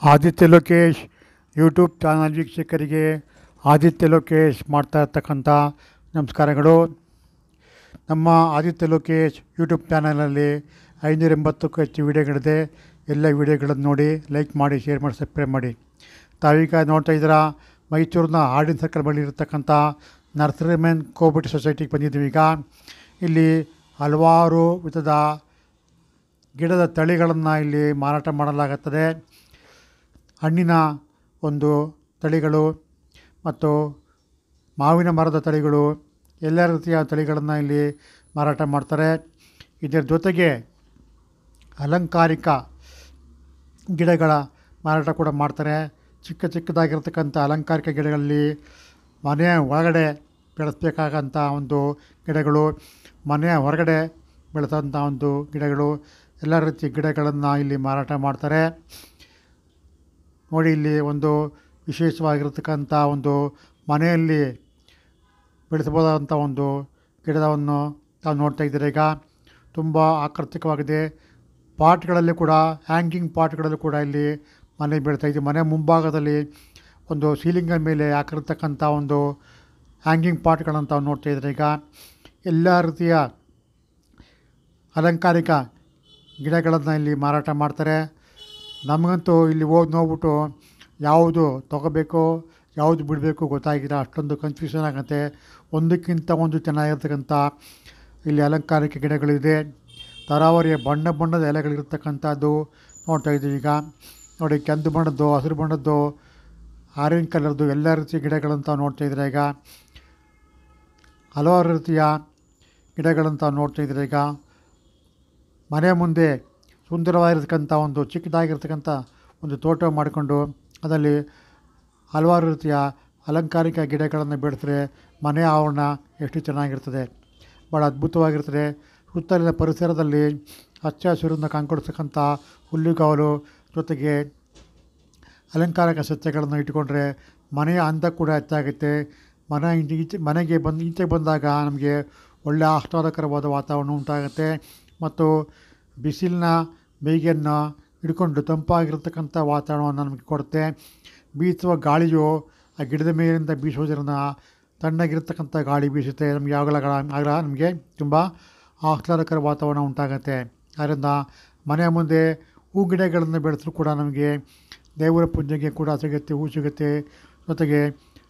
Aditya Lokesh YouTube channel ವೀಕ್ಷಕರಿಗೆ ಆದಿತ್ಯ ಲೋಕೇಶ್ ಮಾಡ್ತಾ ಇರ್ತಕ್ಕಂಥ ನಮಸ್ಕಾರಗಳು ನಮ್ಮ ಆದಿತ್ಯ ಲೋಕೇಶ್ ಯೂಟ್ಯೂಬ್ ಚಾನಲಲ್ಲಿ ಐನೂರ ಎಂಬತ್ತಕ್ಕೂ ಹೆಚ್ಚು ವೀಡಿಯೋಗಳಿದೆ ಎಲ್ಲ ವೀಡಿಯೋಗಳನ್ನು ನೋಡಿ ಲೈಕ್ ಮಾಡಿ ಶೇರ್ ಮಾಡಿ ಸಬ್ಸ್ಕ್ರೈಬ್ ಮಾಡಿ ತಾವೀಗ ನೋಡ್ತಾ ಇದ್ದೀರಾ ಮೈಸೂರಿನ ಹಾರ್ಡಿನ್ ಸರ್ಕಲ್ ಬಳಿ ಇರತಕ್ಕಂಥ ನರ್ಸರಿಮೆನ್ ಕೋಆಪರೇಟಿವ್ ಸೊಸೈಟಿಗೆ ಬಂದಿದ್ದೀವಿ ಈಗ ಇಲ್ಲಿ ಹಲವಾರು ವಿಧದ ಗಿಡದ ತಳಿಗಳನ್ನು ಇಲ್ಲಿ ಮಾರಾಟ ಮಾಡಲಾಗುತ್ತದೆ ಹಣ್ಣಿನ ಒಂದು ತಳಿಗಳು ಮತ್ತು ಮಾವಿನ ಮರದ ತಳಿಗಳು ಎಲ್ಲ ರೀತಿಯ ತಳಿಗಳನ್ನು ಇಲ್ಲಿ ಮಾರಾಟ ಮಾಡ್ತಾರೆ ಇದರ ಜೊತೆಗೆ ಅಲಂಕಾರಿಕ ಗಿಡಗಳ ಮಾರಾಟ ಕೂಡ ಮಾಡ್ತಾರೆ ಚಿಕ್ಕ ಚಿಕ್ಕದಾಗಿರ್ತಕ್ಕಂಥ ಅಲಂಕಾರಿಕ ಗಿಡಗಳಲ್ಲಿ ಮನೆಯ ಒಳಗಡೆ ಬೆಳೆಸಬೇಕಾಗಂಥ ಒಂದು ಗಿಡಗಳು ಮನೆಯ ಹೊರಗಡೆ ಬೆಳೆಸೋಂಥ ಒಂದು ಗಿಡಗಳು ಎಲ್ಲ ರೀತಿಯ ಗಿಡಗಳನ್ನು ಇಲ್ಲಿ ಮಾರಾಟ ಮಾಡ್ತಾರೆ ನೋಡಿ ಇಲ್ಲಿ ಒಂದು ವಿಶೇಷವಾಗಿರ್ತಕ್ಕಂಥ ಒಂದು ಮನೆಯಲ್ಲಿ ಬೆಳೆಸಬಹುದಾದಂಥ ಒಂದು ಗಿಡವನ್ನು ತಾವು ನೋಡ್ತಾ ಇದ್ದೀರ ಈಗ ತುಂಬ ಆಕರ್ಷಕವಾಗಿದೆ ಪಾಟ್ಗಳಲ್ಲಿ ಕೂಡ ಹ್ಯಾಂಗಿಂಗ್ ಪಾಟ್ಗಳಲ್ಲೂ ಕೂಡ ಇಲ್ಲಿ ಮನೆ ಬೆಳೀತಾ ಇದೆ ಮನೆ ಮುಂಭಾಗದಲ್ಲಿ ಒಂದು ಸೀಲಿಂಗಿನ ಮೇಲೆ ಹಾಕಿರ್ತಕ್ಕಂಥ ಒಂದು ಹ್ಯಾಂಗಿಂಗ್ ಪಾಟ್ಗಳನ್ನು ತಾವು ನೋಡ್ತಾ ಇದ್ದೀರ ಈಗ ಎಲ್ಲ ರೀತಿಯ ಅಲಂಕಾರಿಕ ಗಿಡಗಳನ್ನು ಇಲ್ಲಿ ಮಾರಾಟ ಮಾಡ್ತಾರೆ ನಮಗಂತೂ ಇಲ್ಲಿ ಹೋಗಿ ನೋಡ್ಬಿಟ್ಟು ಯಾವುದು ತೊಗೋಬೇಕು ಯಾವುದು ಬಿಡಬೇಕು ಗೊತ್ತಾಗಿಲ್ಲ ಅಷ್ಟೊಂದು ಕನ್ಫ್ಯೂಷನ್ ಆಗುತ್ತೆ ಒಂದಕ್ಕಿಂತ ಒಂದು ಚೆನ್ನಾಗಿರ್ತಕ್ಕಂಥ ಇಲ್ಲಿ ಅಲಂಕಾರಿಕ ಗಿಡಗಳಿದೆ ತರಾವರಿಯ ಬಣ್ಣ ಬಣ್ಣದ ಎಲೆಗಳಿರ್ತಕ್ಕಂಥದ್ದು ನೋಡ್ತಾ ಇದ್ದೀವಿ ಈಗ ನೋಡಿ ಕೆಂದು ಬಣ್ಣದ್ದು ಹಸಿರು ಬಣ್ಣದ್ದು ಆರೆಂಜ್ ಕಲರ್ದು ಎಲ್ಲ ರೀತಿಯ ಗಿಡಗಳಂತ ನೋಡ್ತಾ ಇದ್ದೀರ ಈಗ ಹಲವಾರು ರೀತಿಯ ಗಿಡಗಳಂತ ನೋಡ್ತಾ ಇದ್ದೀರ ಈಗ ಮನೆ ಮುಂದೆ ಸುಂದರವಾಗಿರ್ತಕ್ಕಂಥ ಒಂದು ಚಿಕ್ಕದಾಗಿರ್ತಕ್ಕಂಥ ಒಂದು ತೋಟ ಮಾಡಿಕೊಂಡು ಅದರಲ್ಲಿ ಹಲವಾರು ರೀತಿಯ ಅಲಂಕಾರಿಕ ಗಿಡಗಳನ್ನು ಬೆಳೆಸಿದ್ರೆ ಮನೆ ಆವರಣ ಎಷ್ಟು ಚೆನ್ನಾಗಿರ್ತದೆ ಭಾಳ ಅದ್ಭುತವಾಗಿರ್ತದೆ ಸುತ್ತಲಿನ ಪರಿಸರದಲ್ಲಿ ಹಚ್ಚ ಹಸಿರನ್ನು ಕಂಗೊಳಿಸ್ತಕ್ಕಂಥ ಹುಲ್ಲುಗಾವಲು ಜೊತೆಗೆ ಅಲಂಕಾರಿಕ ಸಸ್ಯಗಳನ್ನು ಇಟ್ಟುಕೊಂಡ್ರೆ ಮನೆಯ ಅಂದ ಕೂಡ ಹೆಚ್ಚಾಗುತ್ತೆ ಮನೆ ಈಚೆ ಮನೆಗೆ ಬಂದು ಈಚೆ ಬಂದಾಗ ನಮಗೆ ಒಳ್ಳೆಯ ಆಹ್ಲಾದಕರವಾದ ವಾತಾವರಣ ಉಂಟಾಗುತ್ತೆ ಮತ್ತು ಬಿಸಿಲಿನ ಬೇಗೆಯನ್ನು ಹಿಡ್ಕೊಂಡು ತಂಪಾಗಿರ್ತಕ್ಕಂಥ ವಾತಾವರಣವನ್ನು ನಮಗೆ ಕೊಡುತ್ತೆ ಬೀಸುವ ಗಾಳಿಯು ಆ ಗಿಡದ ಮೇಲಿಂದ ಬೀಸುವುದರಿಂದ ತಣ್ಣಗಿರ್ತಕ್ಕಂಥ ಗಾಳಿ ಬೀಸುತ್ತೆ ನಮಗೆ ಆಗಲ ಆಗ ನಮಗೆ ತುಂಬ ಆಹ್ಲಾದಕರ ವಾತಾವರಣ ಉಂಟಾಗುತ್ತೆ ಆದ್ದರಿಂದ ಮನೆಯ ಮುಂದೆ ಹೂ ಗಿಡಗಳನ್ನು ಬೆಳೆಸಲು ಕೂಡ ನಮಗೆ ದೇವರ ಪೂಜೆಗೆ ಕೂಡ ಸಿಗುತ್ತೆ ಹೂ ಸಿಗುತ್ತೆ ಜೊತೆಗೆ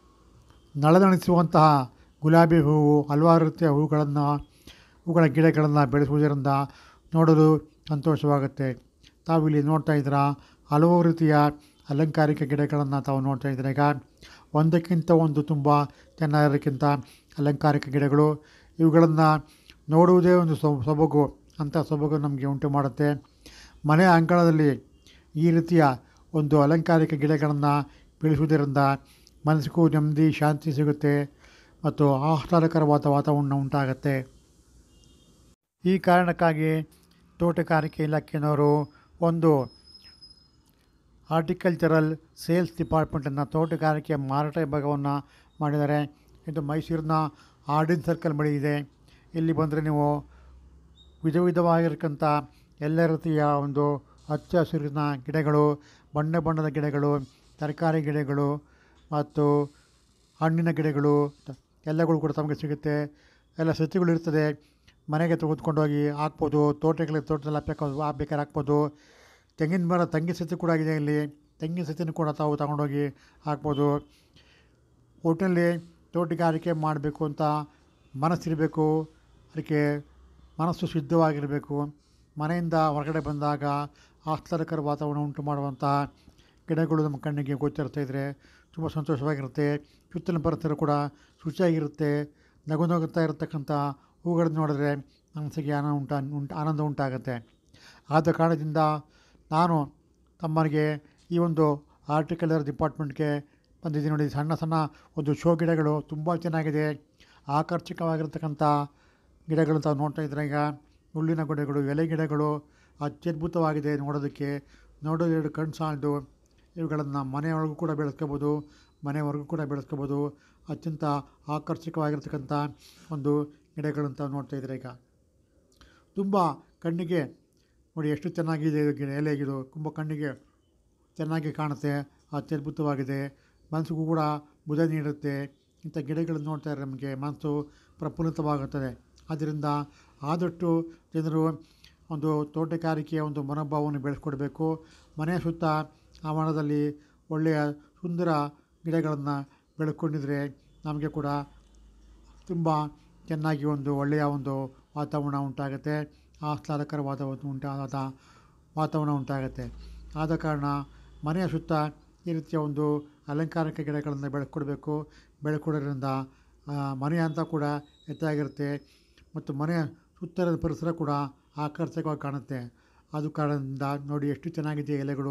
ನಳನಳಿಸುವಂತಹ ಗುಲಾಬಿ ಹೂವು ಹಲವಾರು ರೀತಿಯ ಹೂಗಳನ್ನು ಹೂಗಳ ಗಿಡಗಳನ್ನು ಬೆಳೆಸುವುದರಿಂದ ನೋಡಲು ಸಂತೋಷವಾಗುತ್ತೆ ತಾವು ಇಲ್ಲಿ ನೋಡ್ತಾ ಇದ್ದೀರಾ ಹಲವು ರೀತಿಯ ಅಲಂಕಾರಿಕ ಗಿಡಗಳನ್ನು ತಾವು ನೋಡ್ತಾ ಇದ್ದೀರ ಈಗ ಒಂದಕ್ಕಿಂತ ಒಂದು ತುಂಬ ಚೆನ್ನಾಗಿರೋಕ್ಕಿಂತ ಅಲಂಕಾರಿಕ ಗಿಡಗಳು ಇವುಗಳನ್ನು ನೋಡುವುದೇ ಒಂದು ಸೊಬಗು ಅಂಥ ಸೊಬಗು ನಮಗೆ ಉಂಟು ಮಾಡುತ್ತೆ ಮನೆ ಅಂಗಳದಲ್ಲಿ ಈ ರೀತಿಯ ಒಂದು ಅಲಂಕಾರಿಕ ಗಿಡಗಳನ್ನು ಬೆಳೆಸುವುದರಿಂದ ಮನಸ್ಸಿಗೂ ನೆಮ್ಮದಿ ಶಾಂತಿ ಸಿಗುತ್ತೆ ಮತ್ತು ಆಹ್ಲಾದಕರವಾದ ವಾತಾವರಣ ಉಂಟಾಗುತ್ತೆ ಈ ಕಾರಣಕ್ಕಾಗಿ ತೋಟಗಾರಿಕೆ ಇಲಾಖೆಯವರು ಒಂದು ಹಾರ್ಟಿಕಲ್ಚರಲ್ ಸೇಲ್ಸ್ ಡಿಪಾರ್ಟ್ಮೆಂಟನ್ನು ತೋಟಗಾರಿಕೆ ಮಾರಾಟ ವಿಭಾಗವನ್ನು ಮಾಡಿದ್ದಾರೆ ಇದು ಮೈಸೂರಿನ ಆರ್ಡಿನ್ ಸರ್ಕಲ್ ಬಳಿ ಇದೆ ಇಲ್ಲಿ ಬಂದರೆ ನೀವು ವಿಧ ವಿಧವಾಗಿರ್ತಕ್ಕಂಥ ಎಲ್ಲ ರೀತಿಯ ಒಂದು ಹಚ್ಚ ಹಸಿರಿನ ಗಿಡಗಳು ಬಣ್ಣ ಬಣ್ಣದ ಗಿಡಗಳು ತರಕಾರಿ ಗಿಡಗಳು ಮತ್ತು ಹಣ್ಣಿನ ಗಿಡಗಳು ಎಲ್ಲಗಳು ಕೂಡ ತಮಗೆ ಸಿಗುತ್ತೆ ಎಲ್ಲ ಸಸಿಗಳು ಇರ್ತದೆ ಮನೆಗೆ ತೆಗೆದುಕೊಂಡು ಹೋಗಿ ಹಾಕ್ಬೋದು ತೋಟಗಳಿಗೆ ತೋಟದಲ್ಲಿ ಹಾಕಬೇಕು ಬೇಕಾದ್ರೆ ಹಾಕ್ಬೋದು ತೆಂಗಿನ ಮರ ತೆಂಗಿನ ಸಸಿ ಕೂಡ ಇದೆ ಇಲ್ಲಿ ತೆಂಗಿನ ಸಸಿನೂ ಕೂಡ ತಾವು ತಗೊಂಡೋಗಿ ಹಾಕ್ಬೋದು ಒಟ್ಟಿನಲ್ಲಿ ತೋಟಗಾರಿಕೆ ಮಾಡಬೇಕು ಅಂತ ಮನಸ್ಸಿರಬೇಕು ಅದಕ್ಕೆ ಮನಸ್ಸು ಶುದ್ಧವಾಗಿರಬೇಕು ಮನೆಯಿಂದ ಹೊರಗಡೆ ಬಂದಾಗ ಆಹ್ಲಾದಕರ ವಾತಾವರಣ ಉಂಟು ಮಾಡುವಂಥ ಗಿಡಗಳು ನಮ್ಮ ಕಣ್ಣಿಗೆ ಗೋಚರಿಸ್ತಾ ಇದ್ದರೆ ತುಂಬ ಸಂತೋಷವಾಗಿರುತ್ತೆ ಸುತ್ತಲಿನ ಪರಿಸರ ಕೂಡ ಶುಚಿಯಾಗಿರುತ್ತೆ ನಗು ನಗುತ್ತಾ ಇರತಕ್ಕಂಥ ಹೂಗಳನ್ನು ನೋಡಿದ್ರೆ ಮನಸ್ಸಿಗೆ ಆನಂದ ಉಂಟಾ ಉಂಟು ಆನಂದ ಉಂಟಾಗುತ್ತೆ ಆದ ಕಾರಣದಿಂದ ನಾನು ತಮ್ಮನಿಗೆ ಈ ಒಂದು ಆರ್ಟಿಕಲರ್ ಡಿಪಾರ್ಟ್ಮೆಂಟ್ಗೆ ಬಂದಿದ್ದೀನಿ ನೋಡಿ ಸಣ್ಣ ಸಣ್ಣ ಒಂದು ಶೋ ಗಿಡಗಳು ತುಂಬ ಚೆನ್ನಾಗಿದೆ ಆಕರ್ಷಕವಾಗಿರ್ತಕ್ಕಂಥ ಗಿಡಗಳು ತಾವು ನೋಡ್ತಾ ಇದ್ರೆ ಈಗ ಹುಲ್ಲಿನ ಗಿಡಗಳು ಎಲೆ ಗಿಡಗಳು ಅತ್ಯದ್ಭುತವಾಗಿದೆ ನೋಡೋದಕ್ಕೆ ನೋಡೋದು ಎರಡು ಕಣ್ಣು ಸಾಲದು ಇವುಗಳನ್ನು ಮನೆಯೊಳಗೂ ಕೂಡ ಬೆಳೆಸ್ಕೋಬೋದು ಮನೆಯವರೆಗೂ ಕೂಡ ಬೆಳೆಸ್ಕೋಬೋದು ಅತ್ಯಂತ ಆಕರ್ಷಕವಾಗಿರ್ತಕ್ಕಂಥ ಒಂದು ಗಿಡಗಳಂತ ನೋಡ್ತಾ ಇದ್ದಾರೆ ಈಗ ತುಂಬ ಕಣ್ಣಿಗೆ ನೋಡಿ ಎಷ್ಟು ಚೆನ್ನಾಗಿದೆ ಇದು ಗಿಡ ಎಲೆ ಇದು ತುಂಬ ಕಣ್ಣಿಗೆ ಚೆನ್ನಾಗಿ ಕಾಣುತ್ತೆ ಅತ್ಯದ್ಭುತವಾಗಿದೆ ಮನಸ್ಸಿಗೂ ಕೂಡ ಬುಧ ನೀಡುತ್ತೆ ಇಂಥ ಗಿಡಗಳನ್ನು ನೋಡ್ತಾ ಇದ್ರೆ ನಮಗೆ ಮನಸ್ಸು ಪ್ರಫುಲ್ಲಿತವಾಗುತ್ತದೆ ಆದ್ದರಿಂದ ಆದಷ್ಟು ಜನರು ಒಂದು ತೋಟಗಾರಿಕೆಯ ಒಂದು ಮನೋಭಾವವನ್ನು ಬೆಳೆಸ್ಕೊಡ್ಬೇಕು ಮನೆಯ ಸುತ್ತ ಆವರಣದಲ್ಲಿ ಒಳ್ಳೆಯ ಸುಂದರ ಗಿಡಗಳನ್ನು ಬೆಳೆಸ್ಕೊಂಡಿದ್ರೆ ನಮಗೆ ಕೂಡ ತುಂಬ ಚೆನ್ನಾಗಿ ಒಂದು ಒಳ್ಳೆಯ ಒಂದು ವಾತಾವರಣ ಉಂಟಾಗುತ್ತೆ ಆಹ್ಲಾದಕರವಾದ ಒಂದು ಉಂಟಾದ ವಾತಾವರಣ ಉಂಟಾಗುತ್ತೆ ಆದ ಕಾರಣ ಮನೆಯ ಸುತ್ತ ಈ ರೀತಿಯ ಒಂದು ಅಲಂಕಾರಿಕ ಗಿಡಗಳನ್ನು ಬೆಳೆಸ್ಕೊಡ್ಬೇಕು ಬೆಳೆಕೊಡೋದ್ರಿಂದ ಆ, ಮನೆ ಅಂತ ಕೂಡ ಹೆಚ್ಚಾಗಿರುತ್ತೆ ಮತ್ತು ಮನೆಯ ಸುತ್ತಲದ ಪರಿಸರ ಕೂಡ ಆಕರ್ಷಕವಾಗಿ ಕಾಣುತ್ತೆ ಅದು ಕಾರಣದಿಂದ ನೋಡಿ ಎಷ್ಟು ಚೆನ್ನಾಗಿದೆ ಎಲೆಗಳು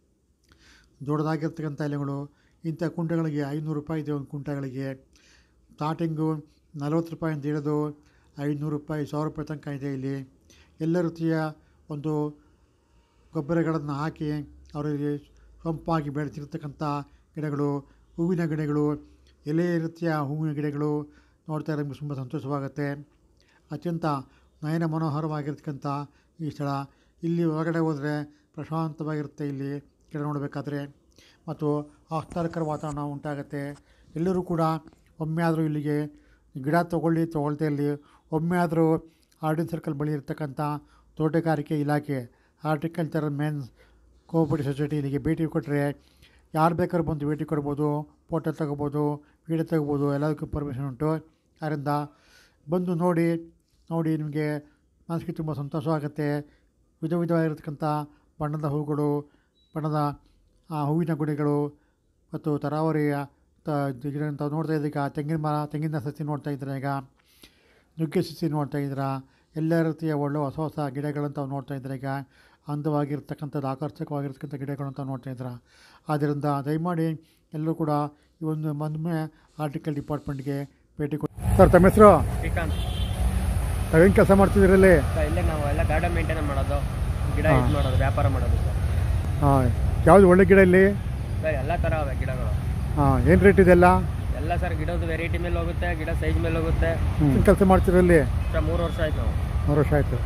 ದೊಡ್ಡದಾಗಿರ್ತಕ್ಕಂಥ ಎಲೆಗಳು ಇಂಥ ಕುಂಟೆಗಳಿಗೆ ಐನೂರು ರೂಪಾಯಿ ಇದೆ ಒಂದು ಕುಂಟೆಗಳಿಗೆ ಸ್ಟಾರ್ಟಿಂಗು ನಲವತ್ತು ರೂಪಾಯಿಂದ ಹಿಡಿದು ಐನೂರು ರೂಪಾಯಿ ಸಾವಿರ ರೂಪಾಯಿ ತನಕ ಇದೆ ಇಲ್ಲಿ ಎಲ್ಲ ರೀತಿಯ ಒಂದು ಗೊಬ್ಬರಗಳನ್ನು ಹಾಕಿ ಅವರಿಗೆ ಸೊಂಪಾಗಿ ಬೆಳೆಸಿರ್ತಕ್ಕಂಥ ಗಿಡಗಳು ಹೂವಿನ ಗಿಡಗಳು ಎಲೆ ರೀತಿಯ ಹೂವಿನ ಗಿಡಗಳು ನೋಡ್ತಾ ಇರೋ ನಮಗೆ ತುಂಬ ಸಂತೋಷವಾಗುತ್ತೆ ಅತ್ಯಂತ ನಯನ ಮನೋಹರವಾಗಿರ್ತಕ್ಕಂಥ ಈ ಸ್ಥಳ ಇಲ್ಲಿ ಹೊರಗಡೆ ಹೋದರೆ ಪ್ರಶಾಂತವಾಗಿರುತ್ತೆ ಇಲ್ಲಿ ಗಿಡ ನೋಡಬೇಕಾದ್ರೆ ಮತ್ತು ಆಹ್ಲಾದಕರ ವಾತಾವರಣ ಉಂಟಾಗುತ್ತೆ ಎಲ್ಲರೂ ಕೂಡ ಒಮ್ಮೆ ಆದರೂ ಇಲ್ಲಿಗೆ ಗಿಡ ತೊಗೊಳ್ಳಿ ತೊಗೊಳ್ತಾ ಇಲ್ಲಿ ಒಮ್ಮೆ ಆದರೂ ಆರ್ಡಿನ್ ಸರ್ಕಲ್ ಬಳಿ ಇರ್ತಕ್ಕಂಥ ತೋಟಗಾರಿಕೆ ಇಲಾಖೆ ಹಾರ್ಟಿಕಲ್ಚರ್ ಮೆನ್ಸ್ ಕೋಆಪರೇಟಿವ್ ಸೊಸೈಟಿ ಇಲ್ಲಿಗೆ ಭೇಟಿ ಕೊಟ್ಟರೆ ಯಾರು ಬೇಕಾದ್ರೂ ಬಂದು ಭೇಟಿ ಕೊಡ್ಬೋದು ಫೋಟೋ ತಗೋಬೋದು ವೀಡಿಯೋ ತಗೋಬೋದು ಎಲ್ಲದಕ್ಕೂ ಪರ್ಮಿಷನ್ ಉಂಟು ಆದ್ದರಿಂದ ಬಂದು ನೋಡಿ ನೋಡಿ ನಿಮಗೆ ಮನಸ್ಸಿಗೆ ತುಂಬ ಸಂತೋಷವಾಗುತ್ತೆ ವಿಧ ವಿಧವಾಗಿರ್ತಕ್ಕಂಥ ಬಣ್ಣದ ಹೂಗಳು ಬಣ್ಣದ ಆ, ಹೂವಿನ ಗುಡಿಗಳು ಮತ್ತು ತರಾವರಿಯ ತ ಗಿಡ ಅಂತ ನೋಡ್ತಾ ಇದ್ದೀಗ ಈಗ ತೆಂಗಿನ ಮರ ತೆಂಗಿನ ಸಸಿ ನೋಡ್ತಾ ಇದ್ದೀರಾ ಈಗ ನುಗ್ಗೆ ಸಸಿ ನೋಡ್ತಾ ಇದ್ದೀರಾ ಎಲ್ಲ ರೀತಿಯ ಒಳ್ಳೆ ಹೊಸ ಹೊಸ ಗಿಡಗಳಂತ ನೋಡ್ತಾ ಇದ್ದೀರಾ ಈಗ ಅಂದವಾಗಿರ್ತಕ್ಕಂಥದ್ದು ಆಕರ್ಷಕವಾಗಿರ್ತಕ್ಕಂಥ ಗಿಡಗಳಂತ ನೋಡ್ತಾ ಇದ್ದೀರಾ ಆದ್ದರಿಂದ ದಯಮಾಡಿ ಎಲ್ಲರೂ ಕೂಡ ಈ ಒಂದು ಮದುವೆ ಆರ್ಟಿಕಲ್ ಡಿಪಾರ್ಟ್ಮೆಂಟ್ಗೆ ಭೇಟಿ ಕೊಡಿ ಸರ್ ತಮ್ಮ ಹೆಸರು ಶ್ರೀಕಾಂತ್ ತಾವೇನು ಕೆಲಸ ಮಾಡ್ತಿದ್ದೀರಲ್ಲಿ ಸರ್ ಇಲ್ಲೇ ನಾವು ಎಲ್ಲ ಗಾರ್ಡನ್ ಮೇಂಟೈನ್ ಮಾಡೋದು ಗಿಡ ಹಾ. ಇದು ಮಾಡೋದು ವ್ಯಾಪಾರ ಮಾಡೋದು ಸರ್ ಹಾಂ ಯಾವುದು ಒಳ್ಳೆ ಗಿಡ ಇಲ್ಲಿ ಸರ್ ಎಲ್ಲ ಥರ ಅವೆ ಗಿಡಗಳು ಹಾಂ ಏನು ರೇಟ್ ಇದೆಲ್ಲ ಎಲ್ಲ ಸರ್ ಗಿಡದ ವೆರೈಟಿ ಮೇಲೆ ಹೋಗುತ್ತೆ ಗಿಡ ಸೈಜ್ ಮೇಲೆ ಹೋಗುತ್ತೆ ಏನು ಕೆಲಸ ಮಾಡ್ತಿರಲ್ಲಿ ಸರ್ ಮೂರು ವರ್ಷ ಆಯ್ತು ನಾವು ಮೂರು ವರ್ಷ ಆಯಿತು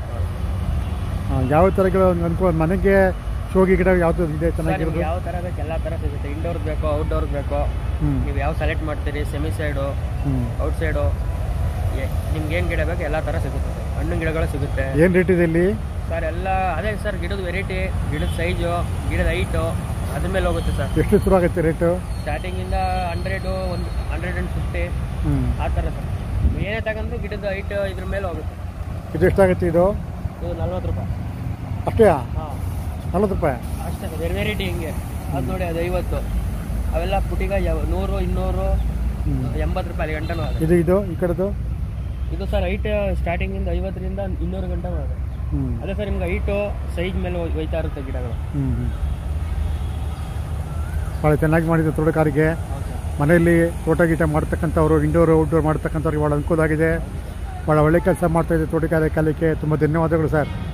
ಹಾಂ ಯಾವ ಥರಗಳು ಅನುಕೂಲ ಮನೆಗೆ ಶೋಗಿ ಗಿಡ ಯಾವುದು ಇದೆ ಸರ್ ಚೆನ್ನಾಗಿರೋದು ನಿಮ್ಗೆ ಯಾವ ಥರ ಬೇಕು ಎಲ್ಲ ಥರ ಸಿಗುತ್ತೆ ಇಂಡೋರ್ಸ್ ಬೇಕು ಔಟ್ಡೋರ್ಸ್ ಬೇಕು ಹ್ಞೂ ನೀವು ಯಾವ ಸೆಲೆಕ್ಟ್ ಮಾಡ್ತೀರಿ ಸೆಮಿ ಸೈಡು ಹ್ಞೂ ಔಟ್ ಸೈಡು ನಿಮ್ಗೆ ಏನು ಗಿಡ ಬೇಕು ಎಲ್ಲ ಥರ ಸಿಗುತ್ತೆ ಸರ್ ಹಣ್ಣು ಗಿಡಗಳು ಸಿಗುತ್ತೆ ಏನು ರೇಟ್ ಇದೆ ಇಲ್ಲಿ ಸರ್ ಎಲ್ಲ ಅದೇ ಸರ್ ಗಿಡದ ವೆರೈಟಿ ಗಿಡದ ಸೈಜು ಗಿಡದ ಹೈಟು ಅದ್ರ ಮೇಲೆ ಹೋಗುತ್ತೆ ಸರ್ ಎಷ್ಟು ಶುರು ಆಗುತ್ತೆ ರೇಟು ಸ್ಟಾರ್ಟಿಂಗಿಂದ ಹಂಡ್ರೆಡು ಒಂದು ಹಂಡ್ರೆಡ್ ಆ್ಯಂಡ್ ಫಿಫ್ಟಿ ಹ್ಞೂ ಆ ಥರ ಸರ್ ಏನೇ ತಗೊಂಡ್ರು ಗಿಡದ ಹೈಟ್ ಇದ್ರ ಮೇಲೆ ಹೋಗುತ್ತೆ ಇದು ಎಷ್ಟಾಗುತ್ತೆ ಇದು ಇದು ನಲ್ವತ್ತು ರೂಪಾಯಿ ಅಷ್ಟೇ ಹಾಂ ನಲ್ವತ್ತು ರೂಪಾಯಿ ಅಷ್ಟೇ ಬೇರೆ ವೆರೈಟಿ ಹಿಂಗೆ ಅದು ನೋಡಿ ಅದು ಐವತ್ತು ಅವೆಲ್ಲ ಪುಟಿಗ ಯಾವ- ನೂರು ಇನ್ನೂರು ಹ್ಞೂ ಎಂಬತ್ತು ರೂಪಾಯಿ ಅಲ್ಲಿ ಗಂಟನೂ ಆಗುತ್ತೆ ಇದು ಇದು ಈ ಕಡೆದು ಇದು ಸರ್ ಹೈಟ್ ಸ್ಟಾರ್ಟಿಂಗಿಂದ ಐವತ್ತರಿಂದ ಇನ್ನೂರು ಗಂಟೆ ಆಗುತ್ತೆ ಹ್ಞೂ ಅದೇ ಸರ್ ನಿಮ್ಗೆ ಹೈಟು ಸೈಜ್ ಮೇಲೆ ಹೋಯ್- ಹೋಯ್ತಾ ಇರುತ್ತೆ ಗಿಡಗಳು ಹ್ಞೂ ಹ್ಞೂ ಭಾಳ ಚೆನ್ನಾಗಿ ಮಾಡಿದ್ದು ತೋಟಗಾರಿಕೆ ಹೌದು ಸರ್ ಮನೆಯಲ್ಲಿ ತೋಟ ಗೀಟ ಮಾಡ್ತಕ್ಕಂಥವ್ರು ಇಂಡೋರ್ ಔಟ್ಡೋರ್ ಮಾಡ್ತಕ್ಕಂಥವ್ರಿಗೆ ಭಾಳ ಅನುಕೂಲ ಆಗಿದೆ ಭಾಳ ಒಳ್ಳೆ ಕೆಲಸ ಮಾಡ್ತಾಯಿದೆ ತೋಟಗಾರಿಕೆ ಕಲಿಕೆ ತುಂಬ ಧನ್ಯವಾದಗಳು ಸರ್